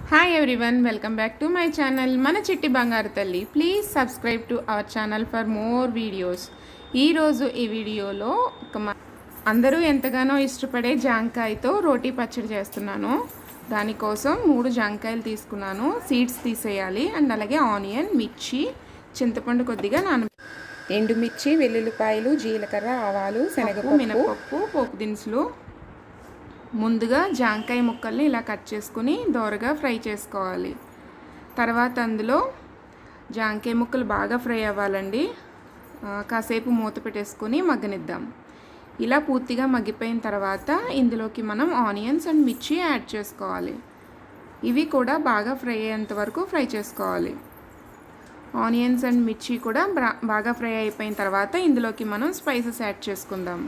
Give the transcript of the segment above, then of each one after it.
hi everyone welcome back to my channel మన చిట్టి బంగారు తల్లి please subscribe to our channel for more videos ఈరోజు ఈ వీడియోలో ఒక మ- అందరూ ఎంతగానో ఇష్టపడే జాంకాయతో రోటీ పచ్చడి చేస్తున్నాను దానికోసం మూడు జాంకాయలు తీసుకున్నాను సీడ్స్ తీసేయాలి అండ్ అలాగే ఆనియన్ మిర్చి చింతపండు కొద్దిగా నాన ఎండుమిర్చి వెల్లుల్లిపాయలు జీలకర్ర ఆవాలు శనగపప్పు మినపప్పు పోపు దినుసులు ముందుగా జాంకాయ ముక్కల్ని ఇలా కట్ చేసుకుని దోరగా ఫ్రై చేసుకోవాలి తర్వాత అందులో జాంకాయ ముక్కలు బాగా ఫ్రై అవ్వాలండి ఆ, కాసేపు మూత పెట్టేసుకొని మగ్గనిద్దాం ఇలా పూర్తిగా మగ్గిపోయిన తర్వాత ఇందులోకి మనం ఆనియన్స్ అండ్ మిర్చి యాడ్ చేసుకోవాలి ఇవి కూడా బాగా ఫ్రై అయ్యేంత వరకు ఫ్రై చేసుకోవాలి ఆనియన్స్ అండ్ మిర్చి కూడా బ్రా- బాగా ఫ్రై అయిపోయిన తర్వాత ఇందులోకి మనం స్పైసెస్ యాడ్ చేసుకుందాం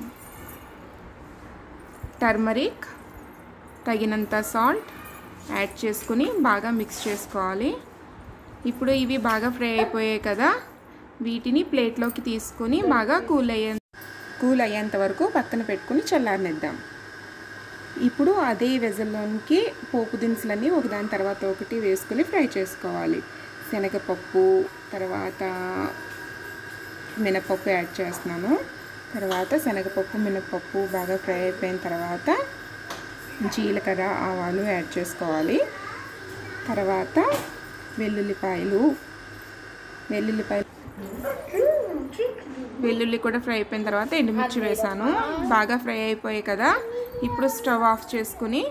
టర్మరిక్ తగినంత సాల్ట్ యాడ్ చేసుకుని బాగా మిక్స్ చేసుకోవాలి ఇప్పుడు ఇవి బాగా ఫ్రై అయిపోయాయి కదా వీటిని ప్లేట్లోకి తీసుకొని బాగా కూల్ అయ్యే కూల్ అయ్యేంత వరకు పక్కన పెట్టుకుని చల్లారనిద్దాం ఇప్పుడు అదే వెజల్లోనికి పోపు దినుసులన్నీ ఒకదాని తర్వాత ఒకటి వేసుకుని ఫ్రై చేసుకోవాలి శనగపప్పు తర్వాత మినపప్పు యాడ్ చేస్తున్నాను తర్వాత శనగపప్పు మినపప్పు బాగా ఫ్రై అయిపోయిన తర్వాత జీలకర్ర ఆవాలు యాడ్ చేసుకోవాలి తర్వాత వెల్లుల్లిపాయలు వెల్లుల్లిపాయలు వెల్లుల్లి కూడా ఫ్రై అయిపోయిన తర్వాత ఎండుమిర్చి వేసాను బాగా ఫ్రై అయిపోయాయి కదా ఇప్పుడు స్టవ్ ఆఫ్ చేసుకుని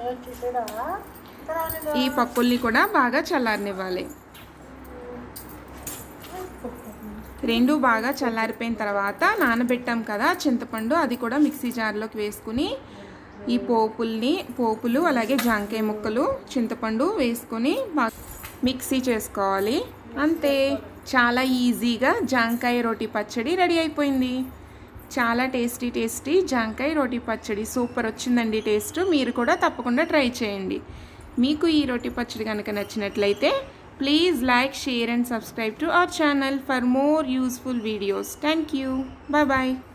ఈ పప్పుల్ని కూడా బాగా చల్లారనివ్వాలి రెండు బాగా చల్లారిపోయిన తర్వాత నానబెట్టాం కదా చింతపండు అది కూడా మిక్సీ జార్లోకి వేసుకుని ఈ పోపుల్ని పోపులు అలాగే జాంకాయ ముక్కలు చింతపండు వేసుకొని బాగా మిక్సీ చేసుకోవాలి అంతే చాలా ఈజీగా జాంకాయ రోటి పచ్చడి రెడీ అయిపోయింది చాలా టేస్టీ టేస్టీ జాంకాయ రోటి పచ్చడి సూపర్ వచ్చిందండి టేస్ట్ మీరు కూడా తప్పకుండా ట్రై చేయండి మీకు ఈ రోటి పచ్చడి కనుక నచ్చినట్లయితే please like share and subscribe to our channel for more useful videos thank you bye bye